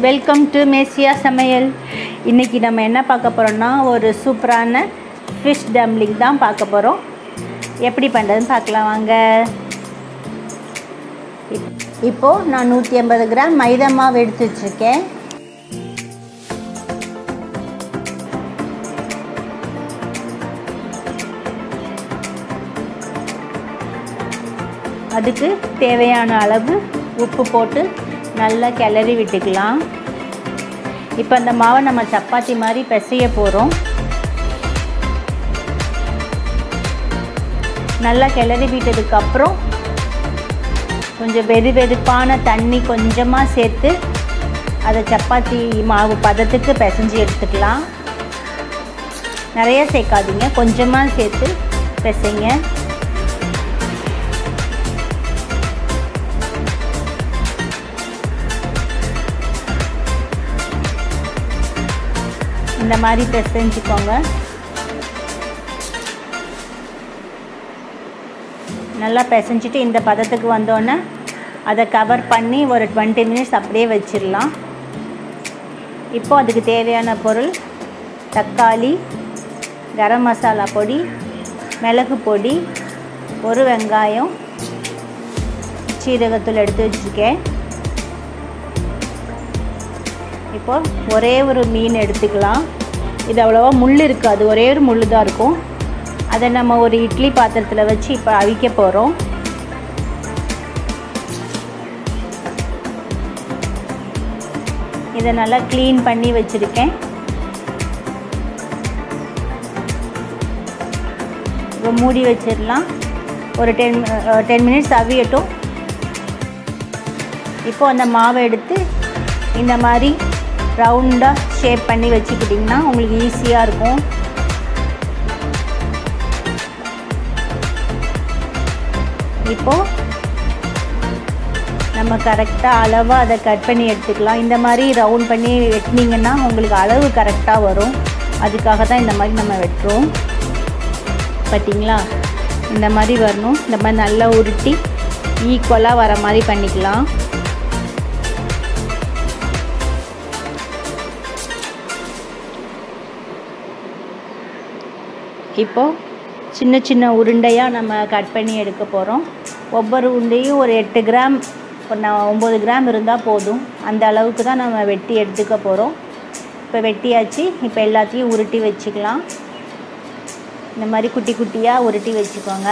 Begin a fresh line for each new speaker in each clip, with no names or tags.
welcome to மேசியா சமையல் இன்றைக்கி நம்ம என்ன பார்க்க போகிறோம்னா ஒரு சூப்பரான ஃபிஷ் டம்ப்ளிங் தான் பார்க்க போகிறோம் எப்படி பண்ணுறதுன்னு பார்க்கலாம் வாங்க இப்- இப்போது நான் நூற்றி ஐம்பது கிராம் மைதா மாவு எடுத்து வச்சுருக்கேன் அதுக்கு தேவையான அளவு உப்பு போட்டு நல்லா கிளறி விட்டுக்கலாம் இப்போ அந்த மாவை நம்ம சப்பாத்தி மாதிரி பிசைய போகிறோம் நல்லா கிளறி விட்டதுக்கப்புறம் கொஞ்சம் வெது வெதுப்பான தண்ணி கொஞ்சமாக சேர்த்து அதை சப்பாத்தி மாவு பதத்துக்கு பிசைஞ்சு எடுத்துக்கலாம் நிறைய சேர்க்காதீங்க கொஞ்சமாக சேர்த்து பிசைங்க இந்த மாதிரி பிசைஞ்சுக்கோங்க நல்லா பிசைஞ்சிட்டு இந்த பதத்துக்கு வந்தோன்னே அதை கவர் பண்ணி ஒரு டுவெண்ட்டி மினிட்ஸ் அப்படியே வச்சிடலாம் இப்போ அதுக்கு தேவையான பொருள் தக்காளி கரம் மசாலா பொடி மிளகு பொடி ஒரு வெங்காயம் சீரகத்தூள் எடுத்து வச்சுருக்கேன் இப்போ ஒரே ஒரு மீன் எடுத்துக்கலாம் இது அவ்வளோவா முள் இருக்காது ஒரே ஒரு முள் தான் இருக்கும் அதை நம்ம ஒரு இட்லி பாத்திரத்தில் வச்சு இப்போ அவிக்க போகிறோம் இதை நல்லா க்ளீன் பண்ணி வச்சுருக்கேன் இப்போ மூடி வச்சிடலாம் ஒரு டென் டென் மினிட்ஸ் அவியட்டும் இப்போ அந்த மாவை எடுத்து இந்த மாதிரி ரவுண்டாக ஷேப் பண்ணி வச்சுக்கிட்டிங்கன்னா உங்களுக்கு ஈஸியாக இருக்கும் இப்போது நம்ம கரெக்டாக அளவாக அதை கட் பண்ணி எடுத்துக்கலாம் இந்த மாதிரி ரவுண்ட் பண்ணி வெட்டினீங்கன்னா உங்களுக்கு அளவு கரெக்டாக வரும் அதுக்காக தான் இந்த மாதிரி நம்ம வெட்டுறோம் பார்த்தீங்களா இந்த மாதிரி வரணும் இந்த மாதிரி நல்லா உருட்டி ஈக்குவலாக வர மாதிரி பண்ணிக்கலாம் இப்போது சின்ன சின்ன உருண்டையாக நம்ம கட் பண்ணி எடுக்க போகிறோம் ஒவ்வொரு உருண்டையும் ஒரு எட்டு கிராம் ஒரு நான் ஒம்பது கிராம் இருந்தால் போதும் அந்த அளவுக்கு தான் நம்ம வெட்டி எடுத்துக்க போகிறோம் இப்போ வெட்டியாச்சு இப்போ எல்லாத்தையும் உருட்டி வச்சுக்கலாம் இந்த மாதிரி குட்டி குட்டியாக உருட்டி வச்சுக்கோங்க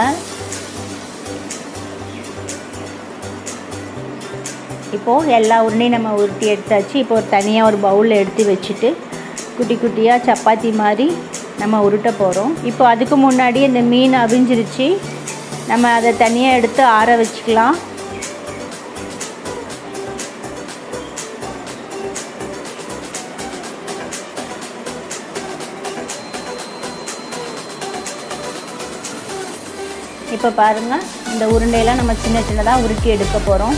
இப்போது எல்லா உருண்டையும் நம்ம உருட்டி எடுத்தாச்சு இப்போ ஒரு தனியாக ஒரு பவுலில் எடுத்து வச்சுட்டு குட்டி குட்டியாக சப்பாத்தி மாதிரி நம்ம உருட்ட போகிறோம் இப்போ அதுக்கு முன்னாடி இந்த மீன் அவிஞ்சிருச்சு நம்ம அதை தனியாக எடுத்து ஆற வச்சுக்கலாம் இப்போ பாருங்கள் இந்த உருண்டையெல்லாம் நம்ம சின்ன சின்னதாக உருட்டி எடுக்க போகிறோம்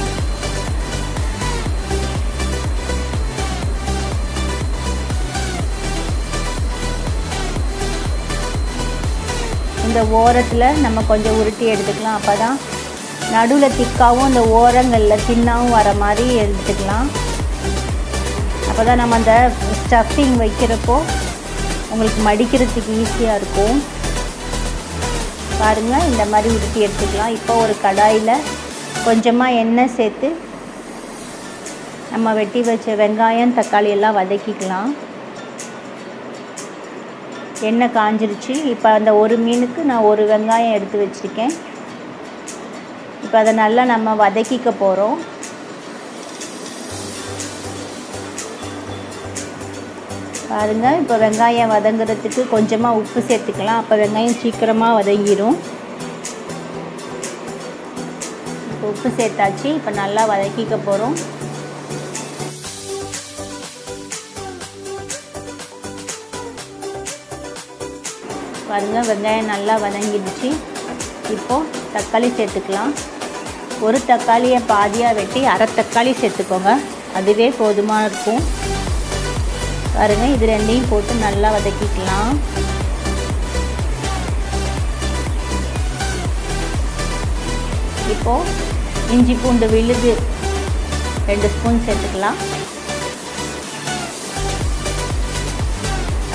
இந்த ஓரத்தில் நம்ம கொஞ்சம் உருட்டி எடுத்துக்கலாம் அப்போ தான் நடுவில் திக்காவும் இந்த ஓரங்களில் தின்னாவும் வர மாதிரி எடுத்துக்கலாம் அப்போ தான் நம்ம அந்த ஸ்டஃபிங் வைக்கிறப்போ உங்களுக்கு மடிக்கிறதுக்கு ஈஸியாக இருக்கும் பாருங்கள் இந்த மாதிரி உருட்டி எடுத்துக்கலாம் இப்போ ஒரு கடாயில் கொஞ்சமாக எண்ணெய் சேர்த்து நம்ம வெட்டி வச்ச வெங்காயம் தக்காளி எல்லாம் வதக்கிக்கலாம் எண்ணெய் காஞ்சிருச்சு இப்போ அந்த ஒரு மீனுக்கு நான் ஒரு வெங்காயம் எடுத்து வச்சுருக்கேன் இப்போ அதை நல்லா நம்ம வதக்கிக்க போகிறோம் பாருங்கள் இப்போ வெங்காயம் வதங்குறதுக்கு கொஞ்சமாக உப்பு சேர்த்துக்கலாம் அப்போ வெங்காயம் சீக்கிரமாக வதங்கிடும் இப்போ உப்பு சேர்த்தாச்சு இப்போ நல்லா வதக்கிக்க போகிறோம் பாருங்கள் வெங்காயம் நல்லா வதங்கிடுச்சு இப்போது தக்காளி சேர்த்துக்கலாம் ஒரு தக்காளியை பாதியாக வெட்டி அரை தக்காளி சேர்த்துக்கோங்க அதுவே போதுமாக இருக்கும் பாருங்கள் இது ரெண்டையும் போட்டு நல்லா வதக்கிக்கலாம் இப்போது இஞ்சி பூண்டு விழுது ரெண்டு ஸ்பூன் சேர்த்துக்கலாம்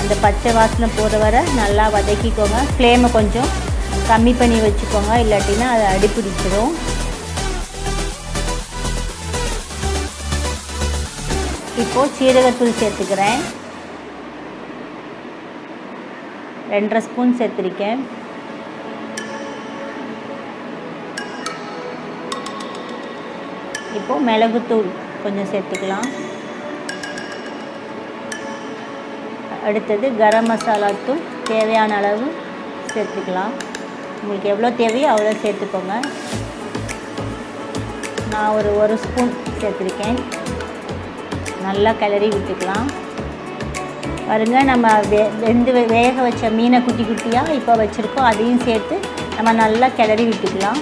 அந்த பச்சை வாசனை போகிற வரை நல்லா வதக்கிக்கோங்க ஃப்ளேமை கொஞ்சம் கம்மி பண்ணி வச்சுக்கோங்க இல்லாட்டினா அது அடிப்பிடிச்சிடும் இப்போது சீரகத்தூள் சேர்த்துக்கிறேன் ரெண்டரை ஸ்பூன் சேர்த்துருக்கேன் இப்போது மிளகுத்தூள் கொஞ்சம் சேர்த்துக்கலாம் அடுத்தது கரம் மசாலா தூள் தேவையான அளவு சேர்த்துக்கலாம் உங்களுக்கு எவ்வளோ தேவையோ அவ்வளோ சேர்த்துக்கோங்க நான் ஒரு ஒரு ஸ்பூன் சேர்த்துருக்கேன் நல்லா கிளறி விட்டுக்கலாம் பாருங்க நம்ம வெ வெந்து வேக வச்ச மீனை குட்டி குட்டியாக இப்போ வச்சுருக்கோம் அதையும் சேர்த்து நம்ம நல்லா கிளறி விட்டுக்கலாம்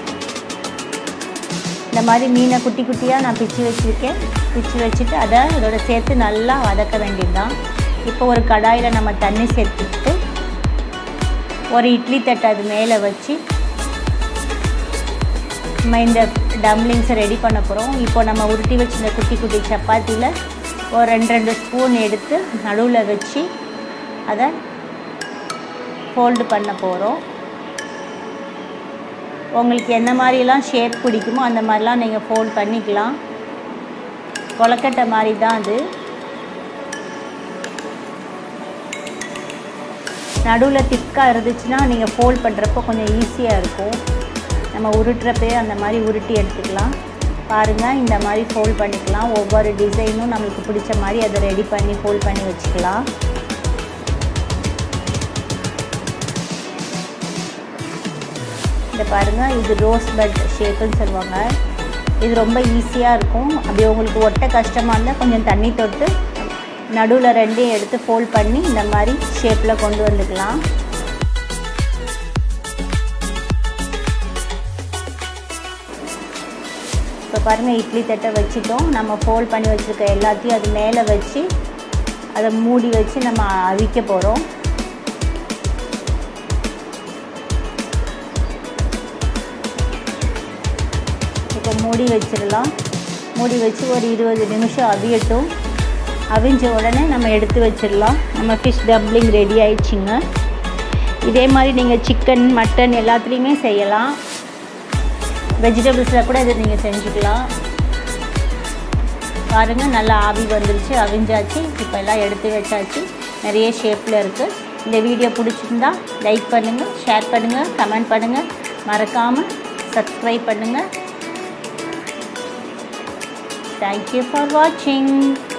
இந்த மாதிரி மீனை குட்டி குட்டியாக நான் பிச்சு வச்சுருக்கேன் பிச்சு வச்சுட்டு அதை இதோட சேர்த்து நல்லா வதக்க வேண்டியது தான் இப்போ ஒரு கடாயில் நம்ம தண்ணி சேர்த்துட்டு ஒரு இட்லி தட்டை அது மேலே வச்சு நம்ம இந்த டம்ளிங்ஸை ரெடி பண்ண போகிறோம் இப்போ நம்ம உருட்டி வச்சிருந்த குட்டி குட்டி சப்பாத்தியில் ஒரு ரெண்டு ரெண்டு ஸ்பூன் எடுத்து நடுவில் வச்சு அதை ஃபோல்டு பண்ண போகிறோம் உங்களுக்கு என்ன மாதிரிலாம் ஷேப் பிடிக்குமோ அந்த மாதிரிலாம் நீங்கள் ஃபோல்ட் பண்ணிக்கலாம் கொலக்கட்டை மாதிரி தான் அது நடுவில் திக்காக இருந்துச்சுன்னா நீங்கள் ஃபோல்ட் பண்ணுறப்போ கொஞ்சம் ஈஸியாக இருக்கும் நம்ம உருட்டுறப்பே அந்த மாதிரி உருட்டி எடுத்துக்கலாம் பாருங்கள் இந்த மாதிரி ஃபோல்ட் பண்ணிக்கலாம் ஒவ்வொரு டிசைனும் நம்மளுக்கு பிடிச்ச மாதிரி அதை ரெடி பண்ணி ஃபோல்ட் பண்ணி வச்சுக்கலாம் இந்த பாருங்கள் இது ரோஸ் பட் ஷேப்புன்னு சொல்லுவாங்க இது ரொம்ப ஈஸியாக இருக்கும் அப்படி உங்களுக்கு ஒட்ட கஷ்டமாக இருந்தால் கொஞ்சம் தண்ணி தொட்டு நடுவில் ரெண்டையும் எடுத்து ஃபோல்ட் பண்ணி இந்த மாதிரி ஷேப்பில் கொண்டு வந்துக்கலாம் இப்போ பாருங்கள் இட்லி தட்டை வச்சுட்டோம் நம்ம ஃபோல்ட் பண்ணி வச்சுருக்க எல்லாத்தையும் அது மேலே வச்சு அதை மூடி வச்சு நம்ம அவிக்க போகிறோம் இப்போ மூடி வச்சிடலாம் மூடி வச்சு ஒரு இருபது நிமிஷம் அவியட்டும் அவிஞ்ச உடனே நம்ம எடுத்து வச்சிடலாம் நம்ம ஃபிஷ் டப்ளிங் ரெடி ஆயிடுச்சுங்க இதே மாதிரி நீங்கள் சிக்கன் மட்டன் எல்லாத்துலேயுமே செய்யலாம் வெஜிடபிள்ஸில் கூட இதை நீங்கள் செஞ்சுக்கலாம் பாருங்கள் நல்லா ஆவி வந்துருச்சு அவிஞ்சாச்சு இப்போ எல்லாம் எடுத்து வச்சாச்சு நிறைய ஷேப்பில் இருக்குது இந்த வீடியோ பிடிச்சிருந்தா லைக் பண்ணுங்கள் ஷேர் பண்ணுங்கள் கமெண்ட் பண்ணுங்கள் மறக்காமல் சப்ஸ்கிரைப் பண்ணுங்கள் தேங்க்யூ ஃபார் வாட்சிங்